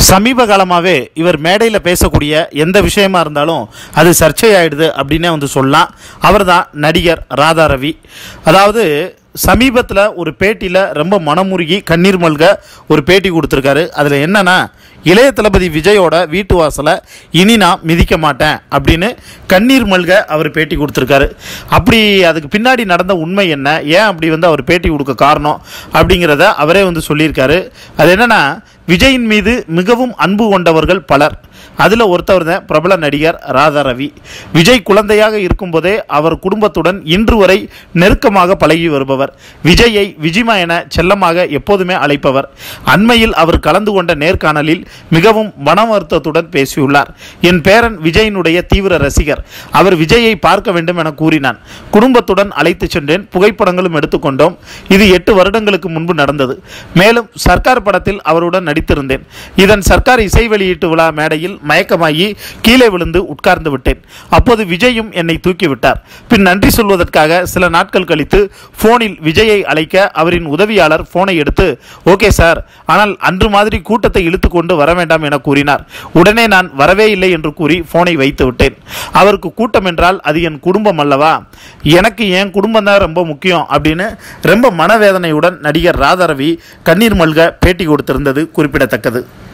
சமீப காலமாகவே இவர் மேடையில் பேசக்கூடிய எந்த விஷயமா இருந்தாலும் அது சர்ச்சையாயிடுது அப்படின்னே வந்து சொல்லலாம் அவர்தான் நடிகர் ராதா ரவி அதாவது சமீபத்தில் ஒரு பேட்டியில் ரொம்ப மனமுருகி கண்ணீர் மல்க ஒரு பேட்டி கொடுத்துருக்காரு அதில் என்னன்னா இளைய தளபதி விஜயோட வீட்டு வாசலை இனி நான் மிதிக்க மாட்டேன் அப்படின்னு கண்ணீர் மல்க அவர் பேட்டி கொடுத்துருக்காரு அப்படி அதுக்கு பின்னாடி நடந்த உண்மை என்ன ஏன் அப்படி வந்து அவர் பேட்டி கொடுக்க காரணம் அப்படிங்கிறத அவரே வந்து சொல்லியிருக்காரு அது என்னன்னா விஜயின் மீது மிகவும் அன்பு கொண்டவர்கள் பலர் அதில் ஒருத்தவர் தான் பிரபல நடிகர் ராதா ரவி விஜய் குழந்தையாக இருக்கும்போதே அவர் குடும்பத்துடன் இன்று வரை நெருக்கமாக பழகி வருபவர் விஜயை விஜிமா என செல்லமாக எப்போதுமே அழைப்பவர் அண்மையில் அவர் கலந்து கொண்ட நேர்காணலில் மிகவும் மன வருத்தத்துடன் பேசியுள்ளார் என் பேரன் விஜயினுடைய தீவிர ரசிகர் அவர் விஜயை பார்க்க வேண்டும் என கூறினான் குடும்பத்துடன் அழைத்து சென்றேன் புகைப்படங்களும் எடுத்துக்கொண்டோம் இது எட்டு வருடங்களுக்கு முன்பு நடந்தது மேலும் சர்க்கார் படத்தில் அவருடன் நடித்திருந்தேன் இதன் சர்க்கார் இசை வெளியீட்டு விழா மேடையில் மயக்கமாகி கீழே விழுந்து உட்கார்ந்து விட்டேன் அப்போது விஜயும் என்னை தூக்கிவிட்டார் பின் நன்றி சொல்வதற்காக சில நாட்கள் கழித்து போனில் விஜயை அழைக்க அவரின் உதவியாளர் போனை எடுத்து ஓகே சார் ஆனால் அன்று மாதிரி கூட்டத்தை இழுத்து கொண்டு வர வேண்டாம் என கூறினார் உடனே நான் வரவே இல்லை என்று கூறி போனை வைத்து விட்டேன் அவருக்கு கூட்டம் என்றால் அது என் குடும்பம் அல்லவா எனக்கு என் குடும்பம் தான் ரொம்ப முக்கியம் அப்படின்னு ரொம்ப மனவேதனையுடன் நடிகர் ராதாரவி கண்ணீர் மல்க பேட்டி கொடுத்திருந்தது குறிப்பிடத்தக்கது